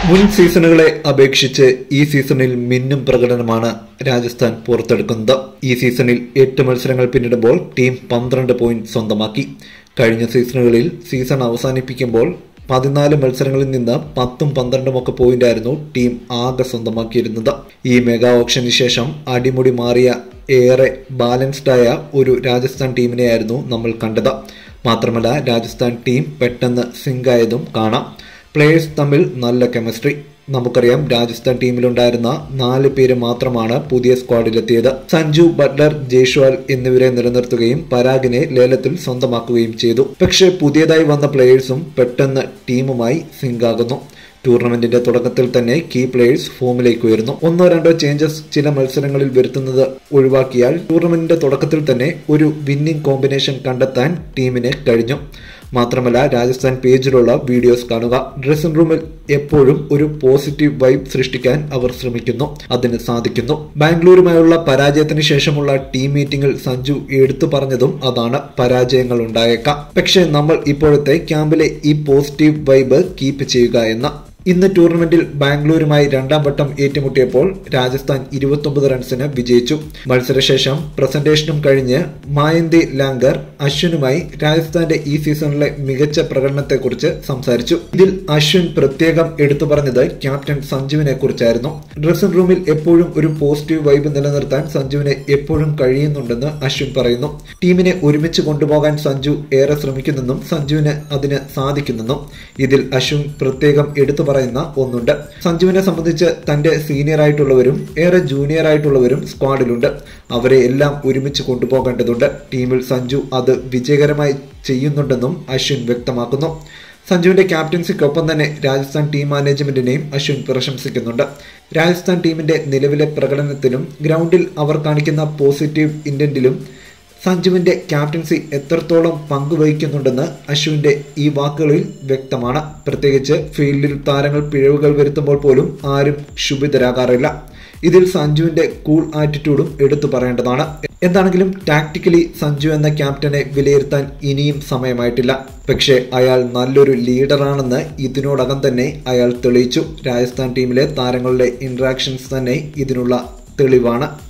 മുൻ സീസണുകളെ അപേക്ഷിച്ച് ഈ സീസണിൽ മിന്നും പ്രകടനമാണ് രാജസ്ഥാൻ പുറത്തെടുക്കുന്നത് ഈ സീസണിൽ എട്ട് മത്സരങ്ങൾ പിന്നിടുമ്പോൾ ടീം പന്ത്രണ്ട് പോയിന്റ് സ്വന്തമാക്കി കഴിഞ്ഞ സീസണുകളിൽ സീസൺ അവസാനിപ്പിക്കുമ്പോൾ പതിനാല് മത്സരങ്ങളിൽ നിന്ന് പത്തും പന്ത്രണ്ടും ഒക്കെ പോയിന്റായിരുന്നു ടീം ആകെ സ്വന്തമാക്കിയിരുന്നത് ഈ മെഗാ ഓപ്ഷന് ശേഷം അടിമുടി മാറിയ ഏറെ ബാലൻസ്ഡായ ഒരു രാജസ്ഥാൻ ടീമിനെയായിരുന്നു നമ്മൾ കണ്ടത് മാത്രമല്ല രാജസ്ഥാൻ ടീം പെട്ടെന്ന് സിങ്കായതും കാണാം പ്ലേയേഴ്സ് തമ്മിൽ നല്ല കെമിസ്ട്രി നമുക്കറിയാം രാജസ്ഥാൻ ടീമിലുണ്ടായിരുന്ന നാല് പേര് മാത്രമാണ് പുതിയ സ്ക്വാഡിലെത്തിയത് സഞ്ജു ബട്ട്ലർ ജയ്ഷ്വാൽ എന്നിവരെ നിലനിർത്തുകയും പരാഗിനെ ലേലത്തിൽ സ്വന്തമാക്കുകയും ചെയ്തു പക്ഷേ പുതിയതായി വന്ന പ്ലേയേഴ്സും പെട്ടെന്ന് ടീമുമായി സിങ്ക് ആകുന്നു ടൂർണമെന്റിന്റെ തുടക്കത്തിൽ തന്നെ കീ പ്ലേയേഴ്സ് ഫോമിലേക്ക് ഉയരുന്നു ഒന്നോ രണ്ടോ ചേഞ്ചസ് ചില മത്സരങ്ങളിൽ വരുത്തുന്നത് ഒഴിവാക്കിയാൽ ടൂർണമെന്റിന്റെ തുടക്കത്തിൽ തന്നെ ഒരു വിന്നിംഗ് കോമ്പിനേഷൻ കണ്ടെത്താൻ ടീമിന് കഴിഞ്ഞു മാത്രമല്ല രാജസ്ഥാൻ പേജിലുള്ള വീഡിയോസ് കാണുക ഡ്രസ്സിംഗ് റൂമിൽ എപ്പോഴും ഒരു പോസിറ്റീവ് വൈബ് സൃഷ്ടിക്കാൻ അവർ ശ്രമിക്കുന്നു അതിന് സാധിക്കുന്നു ബാംഗ്ലൂരുമായുള്ള പരാജയത്തിന് ശേഷമുള്ള ടീം മീറ്റിംഗിൽ സഞ്ജു എടുത്തു പറഞ്ഞതും അതാണ് പരാജയങ്ങൾ ഉണ്ടായേക്കാം പക്ഷേ നമ്മൾ ഇപ്പോഴത്തെ ക്യാമ്പിലെ ഈ പോസിറ്റീവ് വൈബ് കീപ്പ് ചെയ്യുക എന്ന ഇന്ന് ടൂർണമെന്റിൽ ബാംഗ്ലൂരുമായി രണ്ടാം വട്ടം ഏറ്റുമുട്ടിയപ്പോൾ രാജസ്ഥാൻ ഇരുപത്തൊമ്പത് റൺസിന് വിജയിച്ചു മത്സരശേഷം പ്രസന്റേഷനും കഴിഞ്ഞ് മായന്തി ലാങ്കർ അശ്വിനുമായി രാജസ്ഥാന്റെ ഈ സീസണിലെ മികച്ച പ്രകടനത്തെക്കുറിച്ച് സംസാരിച്ചു ഇതിൽ അശ്വിൻ പ്രത്യേകം എടുത്തു പറഞ്ഞത് ക്യാപ്റ്റൻ സഞ്ജുവിനെ കുറിച്ചായിരുന്നു ഡ്രസ്സിംഗ് റൂമിൽ എപ്പോഴും ഒരു പോസിറ്റീവ് വൈബ് നിലനിർത്താൻ സഞ്ജുവിന് എപ്പോഴും കഴിയുന്നുണ്ടെന്ന് അശ്വിൻ പറയുന്നു ടീമിനെ ഒരുമിച്ച് കൊണ്ടുപോകാൻ സഞ്ജു ഏറെ ശ്രമിക്കുന്നെന്നും സഞ്ജുവിന് അതിന് സാധിക്കുന്നെന്നും ഇതിൽ അശ്വിൻ പ്രത്യേകം എടുത്തു പറയുന്ന ഒന്നുണ്ട് സഞ്ജുവിനെ സംബന്ധിച്ച് തന്റെ സീനിയർ ആയിട്ടുള്ളവരും ഏറെ ജൂനിയർ ആയിട്ടുള്ളവരും സ്ക്വാഡിലുണ്ട് അവരെ എല്ലാം ഒരുമിച്ച് കൊണ്ടുപോകേണ്ടതുണ്ട് ടീമിൽ സഞ്ജു അത് വിജയകരമായി ചെയ്യുന്നുണ്ടെന്നും അശ്വിൻ വ്യക്തമാക്കുന്നു സഞ്ജുവിന്റെ ക്യാപ്റ്റൻസിക്കൊപ്പം തന്നെ രാജസ്ഥാൻ ടീം മാനേജ്മെന്റിനെയും അശ്വിൻ പ്രശംസിക്കുന്നുണ്ട് രാജസ്ഥാൻ ടീമിന്റെ നിലവിലെ പ്രകടനത്തിലും ഗ്രൗണ്ടിൽ അവർ കാണിക്കുന്ന പോസിറ്റീവ് ഇന്റന്റിലും സഞ്ജുവിന്റെ ക്യാപ്റ്റൻസി എത്രത്തോളം പങ്കുവഹിക്കുന്നുണ്ടെന്ന് അശ്വിന്റെ ഈ വാക്കുകളിൽ വ്യക്തമാണ് പ്രത്യേകിച്ച് ഫീൽഡിൽ താരങ്ങൾ പിഴവുകൾ വരുത്തുമ്പോൾ പോലും ആരും ശുഭിതരാകാറില്ല ഇതിൽ സഞ്ജുവിന്റെ കൂൾ ആറ്റിറ്റ്യൂഡും എടുത്തു പറയേണ്ടതാണ് എന്താണെങ്കിലും ടാക്ടിക്കലി സഞ്ജു എന്ന ക്യാപ്റ്റനെ വിലയിരുത്താൻ ഇനിയും സമയമായിട്ടില്ല പക്ഷേ അയാൾ നല്ലൊരു ലീഡറാണെന്ന് ഇതിനോടകം തന്നെ അയാൾ തെളിയിച്ചു രാജസ്ഥാൻ ടീമിലെ താരങ്ങളുടെ ഇന്ററാക്ഷൻസ് തന്നെ ഇതിനുള്ള തെളിവാണ്